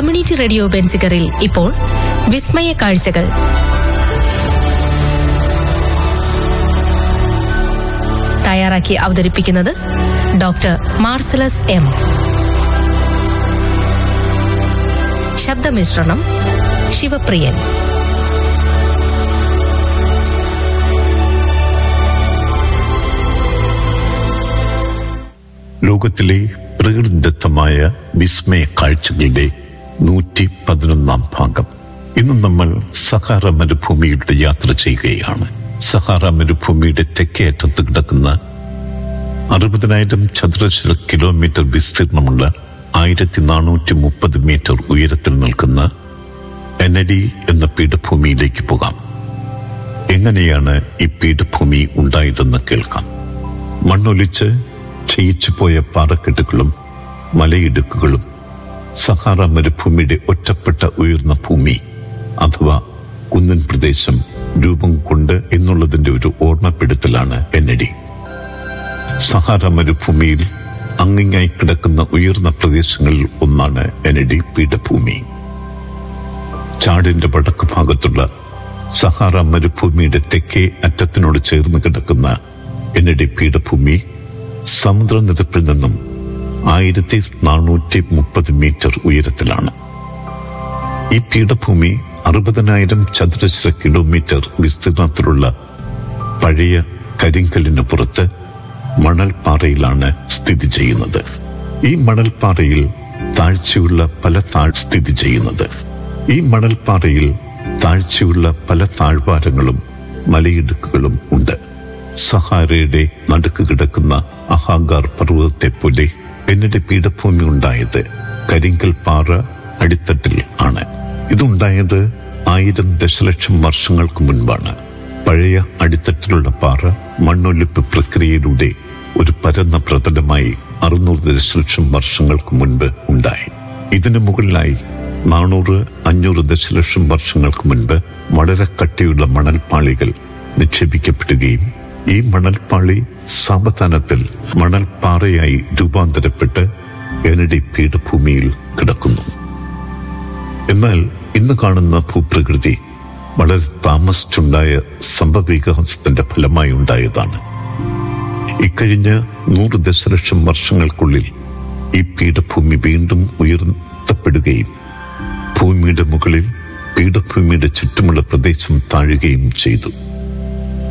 community radio ബെൻസിക്കറിൽ ഇപ്പോൾ വിസ്മയ കാഴ്ചകൾ തയ്യാറാക്കി അവതരിപ്പിക്കുന്നത് ഡോക്ടർ മാർസലസ് എം ശബ്ദമിശ്രണം ശിവപ്രിയൻ ലോകത്തിലെ പ്രകൃതിദത്തമായ വിസ്മയ കാഴ്ചകളുടെ നൂറ്റി പതിനൊന്നാം ഭാഗം ഇന്ന് നമ്മൾ സഹാറ മരുഭൂമിയിലൂടെ യാത്ര ചെയ്യുകയാണ് സഹാറ മരുഭൂമിയുടെ തെക്കേ അറ്റത്ത് കിടക്കുന്ന അറുപതിനായിരം ചതുരശ്ര കിലോമീറ്റർ വിസ്തീർണമുള്ള ആയിരത്തി നാനൂറ്റി മുപ്പത് മീറ്റർ ഉയരത്തിൽ നിൽക്കുന്ന എനഡി എന്ന പീഠഭൂമിയിലേക്ക് പോകാം എങ്ങനെയാണ് ഈ പീഠഭൂമി ഉണ്ടായതെന്ന് കേൾക്കാം മണ്ണൊലിച്ച് ക്ഷയിച്ചു പോയ പാറക്കെട്ടുകളും മലയിടുക്കുകളും സഹാറ മരുഭൂമിയുടെ ഒറ്റപ്പെട്ട ഉയർന്ന ഭൂമി അഥവാ കുന്നൻ പ്രദേശം രൂപം കൊണ്ട് എന്നുള്ളതിന്റെ ഒരു ഓർമ്മപ്പെടുത്തലാണ് എന്നടി സഹാറ മരുഭൂമിയിൽ അങ്ങിങ്ങായി കിടക്കുന്ന ഉയർന്ന പ്രദേശങ്ങളിൽ ഒന്നാണ് എന്നടി പീഠഭൂമി ചാടിന്റെ വടക്ക് ഭാഗത്തുള്ള സഹാറ മരുഭൂമിയുടെ തെക്കേ അറ്റത്തിനോട് ചേർന്ന് കിടക്കുന്ന എന്നടി പീഠഭൂമി സമുദ്രനിരപ്പിൽ നിന്നും ആയിരത്തി നാനൂറ്റി മുപ്പത് മീറ്റർ ഉയരത്തിലാണ് ഈ പീഠഭൂമി അറുപതിനായിരം ചതുരശ്ര കിലോമീറ്റർ വിസ്തീർണത്തിലുള്ള പഴയ കരിങ്കല്ലിന് പുറത്ത് മണൽപ്പാറയിലാണ് സ്ഥിതി ചെയ്യുന്നത് ഈ മണൽപ്പാറയിൽ താഴ്ചയുള്ള പല താഴ് സ്ഥിതി ചെയ്യുന്നത് ഈ മണൽപ്പാറയിൽ താഴ്ചയുള്ള പല താഴ്വാരങ്ങളും മലയിടുക്കുകളും ഉണ്ട് സഹാരയുടെ നടുക്ക് കിടക്കുന്ന അഹാഗാർ പർവ്വതത്തെ പോലെ എന്നിട്ട് പീഠഭൂമി ഉണ്ടായത് കരിങ്കൽ പാറ അടിത്തട്ടിൽ ആണ് ഇതുണ്ടായത് ആയിരം ദശലക്ഷം വർഷങ്ങൾക്ക് മുൻപാണ് പഴയ അടിത്തട്ടിലുള്ള പാറ മണ്ണൊലിപ്പ് പ്രക്രിയയിലൂടെ ഒരു പരന്ന പ്രതലമായി അറുന്നൂറ് ദശലക്ഷം വർഷങ്ങൾക്ക് മുൻപ് ഉണ്ടായി ഇതിനു മുകളിലായി നാനൂറ് അഞ്ഞൂറ് ദശലക്ഷം വർഷങ്ങൾക്ക് മുൻപ് വളരെ കട്ടിയുള്ള മണൽപ്പാളികൾ നിക്ഷേപിക്കപ്പെടുകയും ഈ മണൽപ്പാളി സാവധാനത്തിൽ മണൽപ്പാറയായി രൂപാന്തരപ്പെട്ട് എനഡി പീഠഭൂമിയിൽ കിടക്കുന്നു എന്നാൽ ഇന്ന് കാണുന്ന ഭൂപ്രകൃതി വളരെ താമസിച്ചുണ്ടായ സംഭവവികാസത്തിന്റെ ഫലമായി ഉണ്ടായതാണ് ഇക്കഴിഞ്ഞ നൂറ് ദശലക്ഷം വർഷങ്ങൾക്കുള്ളിൽ ഈ പീഠഭൂമി വീണ്ടും ഉയർത്തപ്പെടുകയും ഭൂമിയുടെ മുകളിൽ പീഠഭൂമിയുടെ ചുറ്റുമുള്ള പ്രദേശം താഴുകയും ചെയ്തു